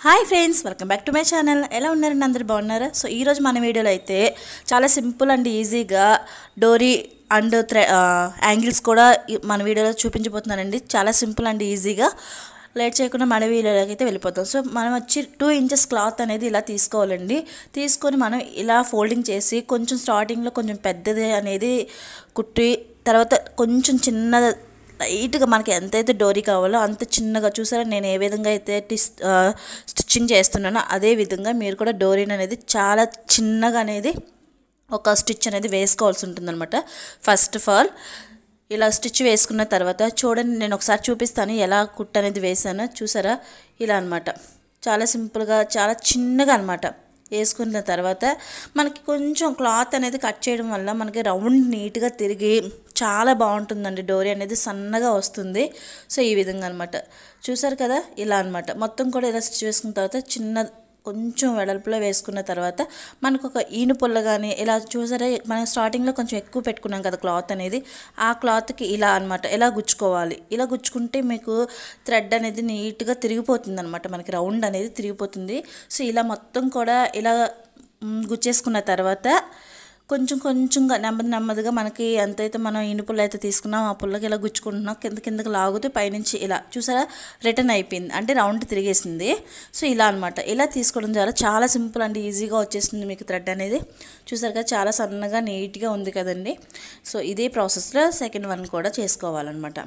hi friends welcome back to my channel ఎలా ఉన్నారండి అందరు బాగున్నారా సో ఈరోజు మన వీడియోలో అయితే చాలా సింపుల్ అండ్ ఈజీగా డోరీ అండ్ థ్రె యాంగిల్స్ కూడా ఈ- మన వీడియోలో చూపించబోతున్నానండి చాలా సింపుల్ అండ్ ఈజీగా లేట్ చేయకుండా మన వీడియోలోకి అయితే వెళ్ళిపోతాం సో మనం వచ్చి టూ ఇంచెస్ క్లాత్ అనేది ఇలా తీసుకోవాలండి తీసుకొని మనం ఇలా ఫోల్డింగ్ చేసి కొంచెం స్టార్టింగ్లో కొంచెం పెద్దది అనేది కుట్టి తర్వాత కొంచెం చిన్న లైట్గా మనకి ఎంతైతే డోరీ కావాలో అంత చిన్నగా చూసారా నేను ఏ విధంగా అయితే టిస్ ఆ, స్టిచ్చింగ్ చేస్తున్నానో అదే విధంగా మీరు కూడా డోరీని అనేది చాలా చిన్నగా అనేది ఒక స్టిచ్ అనేది వేసుకోవాల్సి ఉంటుందన్నమాట ఫస్ట్ ఆఫ్ ఆల్ ఇలా స్టిచ్ వేసుకున్న తర్వాత చూడండి నేను ఒకసారి చూపిస్తాను ఎలా కుట్ అనేది వేసానో చూసారా ఇలా అనమాట చాలా సింపుల్గా చాలా చిన్నగా అనమాట వేసుకున్న తర్వాత మనకి కొంచెం క్లాత్ అనేది కట్ చేయడం వల్ల మనకి రౌండ్ నీట్గా తిరిగి చాలా బాగుంటుందండి డోరీ అనేది సన్నగా వస్తుంది సో ఈ విధంగా అనమాట చూసారు కదా ఇలా అనమాట మొత్తం కూడా ఇలా స్టిచ్ వేసుకున్న తర్వాత చిన్న కొంచెం వెడల్పులో వేసుకున్న తర్వాత మనకు ఒక ఈను పుల్ల కానీ ఇలా చూసారా మనం స్టార్టింగ్లో కొంచెం ఎక్కువ పెట్టుకున్నాం కదా క్లాత్ అనేది ఆ క్లాత్కి ఇలా అనమాట ఇలా గుచ్చుకోవాలి ఇలా గుచ్చుకుంటే మీకు థ్రెడ్ అనేది నీట్గా తిరిగిపోతుంది అనమాట మనకి రౌండ్ అనేది తిరిగిపోతుంది సో ఇలా మొత్తం కూడా ఇలా మ్, గుచ్చేసుకున్న తర్వాత కొంచెం కొంచెంగా నెమ్మది నెమ్మదిగా మనకి ఎంతైతే మనం ఇనుపులు అయితే తీసుకున్నాం ఆ పుల్లకి ఇలా గుచ్చుకుంటున్నాం కింద కిందకి లాగుతూ పైనుంచి ఇలా చూసారా రిటర్న్ అయిపోయింది అంటే రౌండ్ తిరిగేసింది సో ఇలా అనమాట ఇలా తీసుకోవడం ద్వారా చాలా సింపుల్ అండి ఈజీగా వచ్చేస్తుంది మీకు థ్రెడ్ అనేది చూసారు కదా చాలా సన్నగా నీట్గా ఉంది కదండి సో ఇదే ప్రాసెస్లో సెకండ్ వన్ కూడా చేసుకోవాలన్నమాట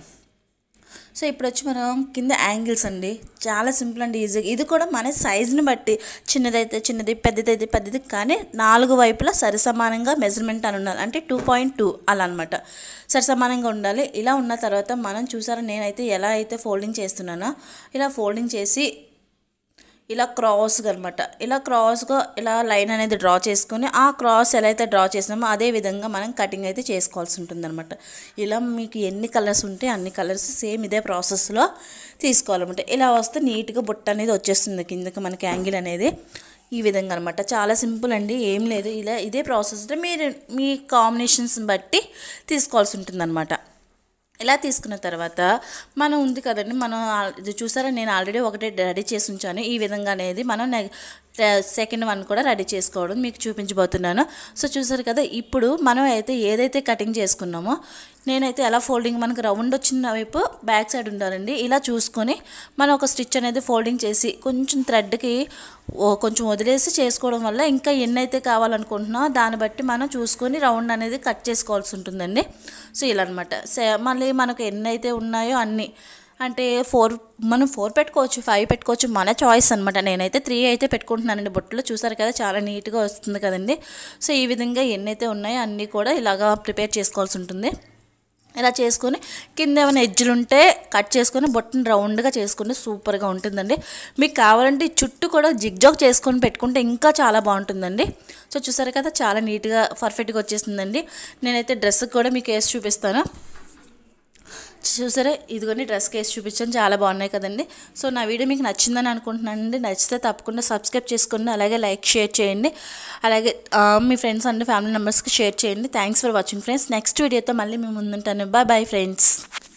సో ఇప్పుడు వచ్చి మనం కింద యాంగిల్స్ అండి చాలా సింపుల్ అండ్ ఈజీ ఇది కూడా మన సైజుని బట్టి చిన్నదైతే చిన్నది పెద్దదైతే పెద్దది కానీ నాలుగు వైపులా సరిసమానంగా మెజర్మెంట్ అని ఉండాలి అంటే టూ పాయింట్ టూ అలా అనమాట సరిసమానంగా ఉండాలి ఇలా ఉన్న తర్వాత మనం చూసారా నేనైతే ఎలా అయితే ఫోల్డింగ్ చేస్తున్నానో ఇలా ఫోల్డింగ్ చేసి ఇలా క్రాస్గా అనమాట ఇలా క్రాస్గా ఇలా లైన్ అనేది డ్రా చేసుకొని ఆ క్రాస్ ఎలా అయితే డ్రా చేసినామో అదే విధంగా మనం కటింగ్ అయితే చేసుకోవాల్సి ఉంటుందన్నమాట ఇలా మీకు ఎన్ని కలర్స్ ఉంటే అన్ని కలర్స్ సేమ్ ఇదే ప్రాసెస్లో తీసుకోవాలన్నమాట ఇలా వస్తే నీట్గా బుట్ట అనేది వచ్చేస్తుంది కిందకి మనకి యాంగిల్ అనేది ఈ విధంగా అనమాట చాలా సింపుల్ అండి ఏం లేదు ఇలా ఇదే ప్రాసెస్లో మీరు మీ కాంబినేషన్స్ బట్టి తీసుకోవాల్సి ఉంటుందన్నమాట ఇలా తీసుకున్న తర్వాత మనం ఉంది కదండి మనం ఆల్- ఇది చూసారా నేను ఆల్రెడీ ఒకటే రెడీ చేసి ఉంచాను ఈ విధంగా అనేది మనం నె- సెకండ్ వన్ కూడా రెడీ చేసుకోవడం మీకు చూపించబోతున్నాను సో చూసారు కదా ఇప్పుడు మనం అయితే ఏదైతే కటింగ్ చేసుకున్నామో నేనైతే ఎలా ఫోల్డింగ్ మనకు రౌండ్ వచ్చిన వైపు బ్యాక్ సైడ్ ఉండాలండి ఇలా చూసుకొని మనం ఒక స్టిచ్ అనేది ఫోల్డింగ్ చేసి కొంచెం థ్రెడ్కి కొంచెం వదిలేసి చేసుకోవడం వల్ల ఇంకా ఎన్ని అయితే కావాలనుకుంటున్నామో దాన్ని బట్టి మనం చూసుకొని రౌండ్ అనేది కట్ చేసుకోవాల్సి ఉంటుందండి సో ఇలా అనమాట మళ్ళీ మనకు ఎన్ని అయితే ఉన్నాయో అన్నీ అంటే ఫోర్ మనం ఫోర్ పెట్టుకోవచ్చు ఫైవ్ పెట్టుకోవచ్చు మన చాయిస్ అనమాట నేనైతే త్రీ అయితే పెట్టుకుంటున్నానండి బొట్టులో చూసారు కదా చాలా నీట్గా వస్తుంది కదండి సో ఈ విధంగా ఎన్నైతే ఉన్నాయో అన్నీ కూడా ఇలాగా ప్రిపేర్ చేసుకోవాల్సి ఉంటుంది ఇలా చేసుకొని కింద ఏమైనా ఎడ్జులు ఉంటే కట్ చేసుకొని బొట్టను రౌండ్గా చేసుకుంటే సూపర్గా ఉంటుందండి మీకు కావాలంటే ఈ చుట్టూ కూడా జిగ్జాగ్ చేసుకొని పెట్టుకుంటే ఇంకా చాలా బాగుంటుందండి సో చూసారు కదా చాలా నీట్గా పర్ఫెక్ట్గా వచ్చేసిందండి నేనైతే డ్రెస్కి కూడా మీకు వేసి చూపిస్తాను చూసారా ఇదిగోండి డ్రెస్ కేసు చూపించాను చాలా బాగున్నాయి కదండి సో నా వీడియో మీకు నచ్చిందని అనుకుంటున్నానండి నచ్చితే తప్పకుండా సబ్స్క్రైబ్ చేసుకోండి అలాగే లైక్ షేర్ చేయండి అలాగే ఆ, మీ ఫ్రెండ్స్ అండ్ ఫ్యామిలీ మెంబర్స్కి షేర్ చేయండి thanks for watching friends next వీడియోతో మళ్ళీ మేము ముందుంటాను బాయ్ బాయ్ ఫ్రెండ్స్